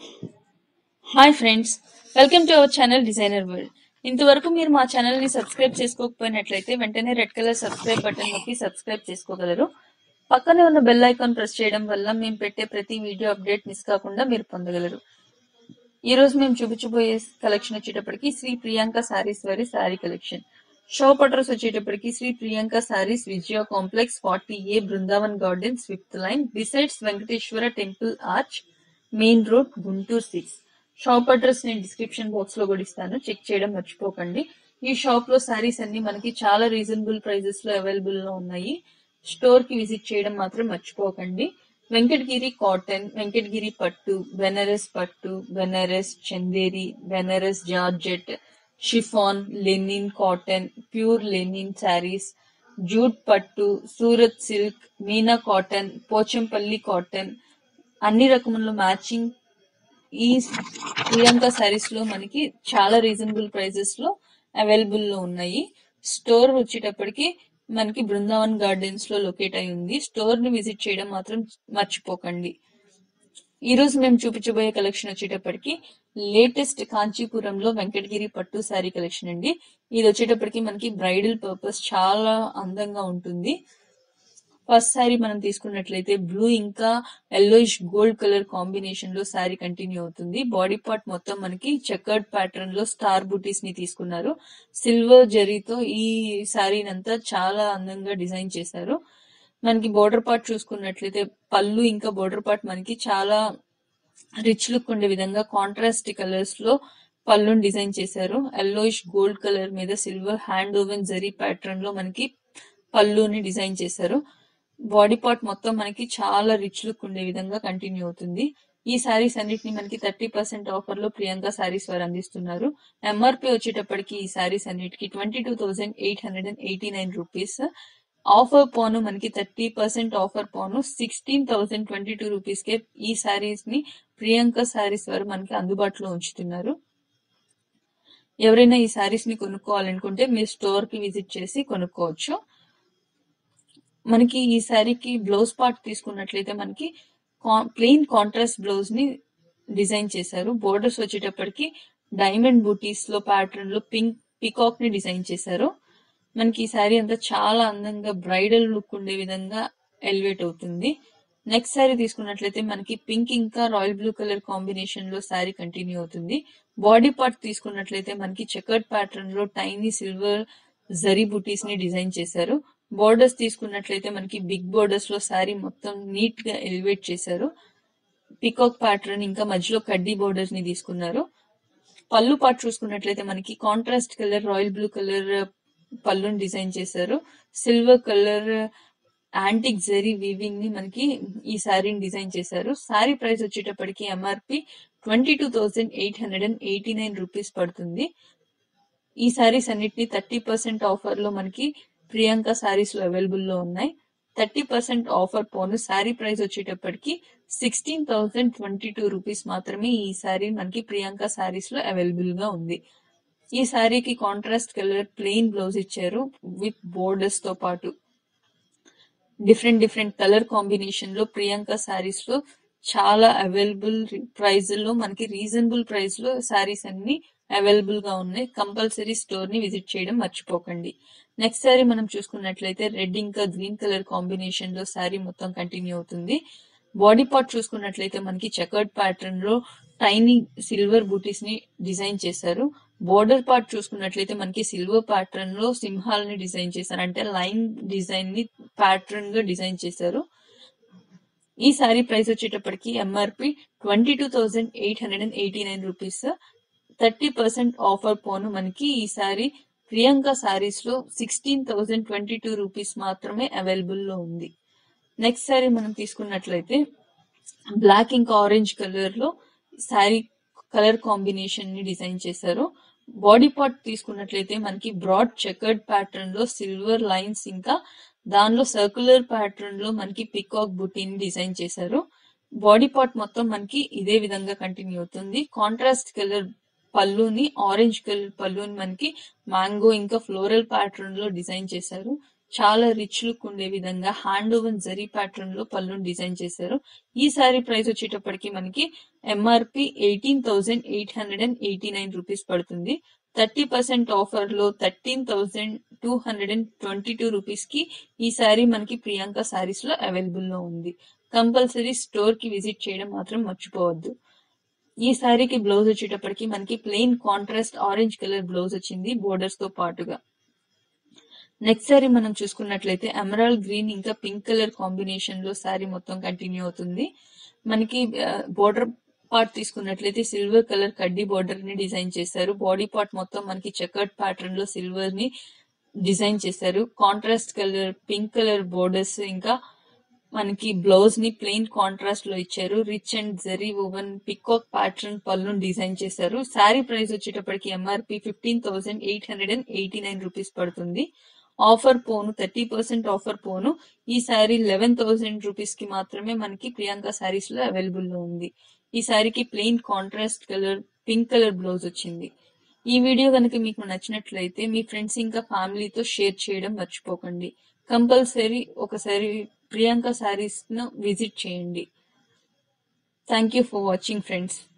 hi friends welcome to our channel designer world ఇంతవరకు మీరు మా ఛానల్ ని సబ్స్క్రైబ్ చేసుకోకపోయినట్లయితే వెంటనే రెడ్ కలర్ సబ్స్క్రైబ్ బటన్ నొక్కి సబ్స్క్రైబ్ చేసుకోగలరు పక్కనే ఉన్న బెల్ ఐకాన్ ప్రెస్ చేయడం వల్ల మేము పెట్టే ప్రతి వీడియో అప్డేట్ మిస్ కాకుండా మీరు పొందగలరు ఈ రోజు మేము చూపించబోయే కలెక్షన్ వచ్చేటప్పటికి శ్రీ ప్రియాంక సారీస్ వారి సారీ కలెక్షన్ షాప్ అడ్రస్ వచ్చేటప్పటికి Shri Priyanka sarees Vijaya complex forty A Brindavan gardens fifth line besides Venkateswara temple arch main road Guntur six shop address నేను డిస్క్రిప్షన్ బాక్స్ లో కూడా ఇస్తాను చెక్ చేయడం మర్చిపోకండి ఈ షాప్ లో సారీస్ అన్ని మనకి చాలా రీజనబుల్ ప్రైజెస్ లో అవైలబుల్ లో ఉన్నాయి స్టోర్ కి విజిట్ చేయడం మాత్రం మర్చిపోకండి వెంకటగిరి కాటన్ వెంకటగిరి పట్టు బెనారస్ పట్టు Banaras Chanderi Banaras georgette chiffon linen cotton pure linen sarees jute పట్టు Surat silk Meena cotton Pochampally cotton అన్ని రకముల మ్యాచింగ్ ఈ ప్రియాంక సారీస్ లో మనకి చాలా రీజనబుల్ ప్రైజెస్ లో అవైలబుల్ లో ఉన్నాయి స్టోర్ వచ్చేటప్పటికి మనకి బృందావన్ గార్డెన్స్ లో లొకేట్ అయి ఉంది స్టోర్ ని విజిట్ చేయడం మాత్రం మర్చిపోకండి ఈ రోజు మేము చూపించబోయే కలెక్షన్ వచ్చేటప్పటికి లేటెస్ట్ కాంచీపురంలో వెంకటగిరి పట్టు శారీ కలెక్షన్ అండి ఇది వచ్చేటప్పటికి మనకి బ్రైడల్ పర్పస్ చాలా అందంగా ఉంటుంది ఫస్ట్ శారీ మనం తీసుకున్నట్లయితే బ్లూ ఇంకా ఎల్లోయిష్ గోల్డ్ కలర్ కాంబినేషన్ లో శారీ కంటిన్యూ అవుతుంది బాడీ పార్ట్ మొత్తం మనకి చెకర్డ్ ప్యాటర్న్ లో స్టార్ బూటీస్ ని తీసుకున్నారు సిల్వర్ జరీతో ఈ శారీని అంతా చాలా అందంగా డిజైన్ చేశారు మనకి బోర్డర్ పార్ట్ చూసుకున్నట్లయితే పళ్ళు ఇంకా బోర్డర్ పార్ట్ మనకి చాలా రిచ్ లుక్ ఉండే విధంగా కాంట్రాస్ట్ కలర్స్ లో పళ్ళుని డిజైన్ చేశారు ఎల్లోయిష్ గోల్డ్ కలర్ మీద silver hand woven zari pattern లో మనకి పళ్ళుని డిజైన్ చేశారు బాడీ పార్ట్ మొత్తం మనకి చాలా రిచ్ లుక్ ఉండే విధంగా కంటిన్యూ అవుతుంది ఈ శారీస్ అన్నిటిని మనకి థర్టీ పర్సెంట్ ఆఫర్ లో ప్రియాంక శారీస్ వారు అందిస్తున్నారు ఎంఆర్పి వచ్చేటప్పటికి ఈ శారీస్ అన్నిటికి twenty two thousand eight hundred and eighty nine rupees offer పోను మనకి థర్టీ పర్సెంట్ ఆఫర్ పోను sixteen thousand twenty two rupees కే ఈ శారీస్ ని ప్రియాంక శారీస్ వారు మనకి అందుబాటులో ఉంచుతున్నారు ఎవరైనా ఈ శారీస్ ని కొనుక్కోవాలనుకుంటే మీరు స్టోర్ కి విజిట్ చేసి కొనుక్కోవచ్చు మనకి ఈ శారీకి బ్లౌజ్ పార్ట్ తీసుకున్నట్లయితే మనకి ప్లెయిన్ కాంట్రాస్ట్ బ్లౌజ్ ని డిజైన్ చేశారు బోర్డర్స్ వచ్చేటప్పటికి డైమండ్ బూటీస్ లో ప్యాటర్న్ లో పింక్ పికాక్ ని డిజైన్ చేశారు మనకి ఈ శారీ అంతా చాలా అందంగా బ్రైడల్ లుక్ ఉండే విధంగా ఎలివేట్ అవుతుంది నెక్స్ట్ శారీ తీసుకున్నట్లయితే మనకి పింక్ ఇంకా రాయల్ బ్లూ కలర్ కాంబినేషన్ లో శారీ కంటిన్యూ అవుతుంది బాడీ పార్ట్ తీసుకున్నట్లయితే మనకి చెకర్డ్ ప్యాటర్న్ లో టైనీ సిల్వర్ జరీ బుటీస్ ని డిజైన్ చేశారు బోర్డర్స్ తీసుకున్నట్లయితే మనకి బిగ్ బోర్డర్స్ లో శారీ మొత్తం నీట్ గా ఎలివేట్ చేశారు పికాక్ ప్యాటర్న్ ఇంకా మధ్యలో కడ్డీ బోర్డర్స్ ని తీసుకున్నారు పళ్ళు పార్ట్ చూసుకున్నట్లయితే మనకి contrast colour royal blue colour పళ్ళుని డిజైన్ చేశారు silver colour antique zari weaving ని మనకి ఈ శారీని డిజైన్ చేశారు శారీ ప్రైస్ వచ్చేటప్పటికి MRP twenty two thousand eight hundred and eighty nine rupees పడుతుంది ఈ శారీస్ అన్నిటిని థర్టీ పర్సెంట్ ఆఫర్ లో మనకి ప్రియాంక శారీస్ లో అవైలబుల్ లో ఉన్నాయి థర్టీ పర్సెంట్ ఆఫర్ పోను శారీ ప్రైస్ వచ్చేటప్పటికి sixteen thousand twenty two rupees మాత్రమే ఈ శారీ మనకి ప్రియాంక శారీస్ లో అవైలబుల్ గా ఉంది ఈ శారీకి కాంట్రాస్ట్ కలర్ ప్లెయిన్ బ్లౌజ్ ఇచ్చారు విత్ బోర్డర్స్ తో పాటు డిఫరెంట్ డిఫరెంట్ కలర్ కాంబినేషన్ లో ప్రియాంక శారీస్ లో చాలా అవైలబుల్ ప్రైస్ లో మనకి రీజనబుల్ ప్రైస్ లో శారీస్ అన్ని అవైలబుల్ గా ఉన్నాయి కంపల్సరీ స్టోర్ ని విజిట్ చేయడం మర్చిపోకండి నెక్స్ట్ శారీ మనం చూసుకున్నట్లయితే రెడ్ ఇంకా గ్రీన్ కలర్ కాంబినేషన్ లో శారీ మొత్తం కంటిన్యూ అవుతుంది బాడీ పార్ట్ చూసుకున్నట్లయితే మనకి చెకర్డ్ ప్యాటర్న్ లో టైనీ సిల్వర్ బూటీస్ ని డిజైన్ చేశారు బోర్డర్ పార్ట్ చూసుకున్నట్లయితే మనకి సిల్వర్ ప్యాటర్న్ లో సింహాలని డిజైన్ చేశారు అంటే లైన్ డిజైన్ ని ప్యాటర్న్ గా డిజైన్ చేశారు ఈ శారీ ప్రైస్ వచ్చేటప్పటికి MRP twenty two thousand eight hundred and eighty nine rupees thirty percent offer పోను మనకి ఈ శారీ ప్రియాంక శారీస్ లో sixteen thousand twenty two rupees మాత్రమే అవైలబుల్ లో ఉంది నెక్స్ట్ శారీ మనం తీసుకున్నట్లయితే బ్లాక్ ఇంకా ఆరెంజ్ కలర్ లో శారీ కలర్ కాంబినేషన్ ని డిజైన్ చేశారు బాడీ పార్ట్ తీసుకున్నట్లయితే మనకి బ్రాడ్ చెకర్డ్ ప్యాటర్న్ లో సిల్వర్ లైన్స్ ఇంకా దానిలో సర్క్యులర్ ప్యాటర్న్ లో మనకి పికాక్ బుటీని డిజైన్ చేశారు బాడీ పార్ట్ మొత్తం మనకి ఇదే విధంగా కంటిన్యూ అవుతుంది కాంట్రాస్ట్ కలర్ పళ్ళుని ఆరెంజ్ కలర్ పళ్ళుని మనకి మ్యాంగో ఇంకా ఫ్లోరల్ ప్యాటర్న్ లో డిజైన్ చేశారు చాలా రిచ్ లుక్ ఉండే విధంగా హ్యాండ్ ఓవెన్ జరీ ప్యాటర్న్ లో పళ్ళుని డిజైన్ చేశారు ఈ సారీ ప్రైస్ వచ్చేటప్పటికి మనకి MRP eighteen thousand eight hundred and eighty nine rupees పడుతుంది థర్టీ పర్సెంట్ ఆఫర్ లో thirteen thousand two hundred and twenty two rupees కి ఈ సారీ మనకి ప్రియాంక సారీస్ లో అవైలబుల్ లో ఉంది కంపల్సరీ స్టోర్ కి విజిట్ చేయడం మాత్రం మర్చిపోవద్దు ఈ సారీకి బ్లౌజ్ వచ్చేటప్పటికి మనకి plain contrast orange colour blouse వచ్చింది బోర్డర్స్ తో పాటుగా నెక్స్ట్ సారీ మనం చూసుకున్నట్లయితే ఎమరాల్డ్ గ్రీన్ ఇంకా పింక్ కలర్ కాంబినేషన్ లో సారీ మొత్తం కంటిన్యూ అవుతుంది మనకి బోర్డర్ పార్ట్ తీసుకున్నట్లయితే సిల్వర్ కలర్ కడ్డీ బోర్డర్ ని డిజైన్ చేశారు బాడీ పార్ట్ మొత్తం మనకి చెకర్డ్ ప్యాటర్న్ లో సిల్వర్ ని డిజైన్ చేశారు contrast colour pink colour borders ఇంకా మనకి బ్లౌజ్ ని ప్లెయిన్ కాంట్రాస్ట్ లో ఇచ్చారు rich and zari woven peacock pattern పళ్ళు డిజైన్ చేశారు శారీ ప్రైస్ వచ్చేటప్పటికి MRP fifteen thousand eight hundred and eighty nine rupees పడుతుంది ఆఫర్ పోను థర్టీ పర్సెంట్ ఆఫర్ పోను ఈ శారీ లెవెన్ థౌసండ్ రూపీస్ కి మాత్రమే మనకి ప్రియాంక శారీస్ లో అవైలబుల్ లో ఉంది ఈ శారీకి plain contrast colour pink colour blouse వచ్చింది ఈ వీడియో కనుక మీకు నచ్చినట్లయితే మీ ఫ్రెండ్స్ ఇంకా ఫ్యామిలీతో షేర్ చేయడం మర్చిపోకండి కంపల్సరీ ఒకసారి ప్రియాంక శారీస్ ను విజిట్ చేయండి thank you for watching friends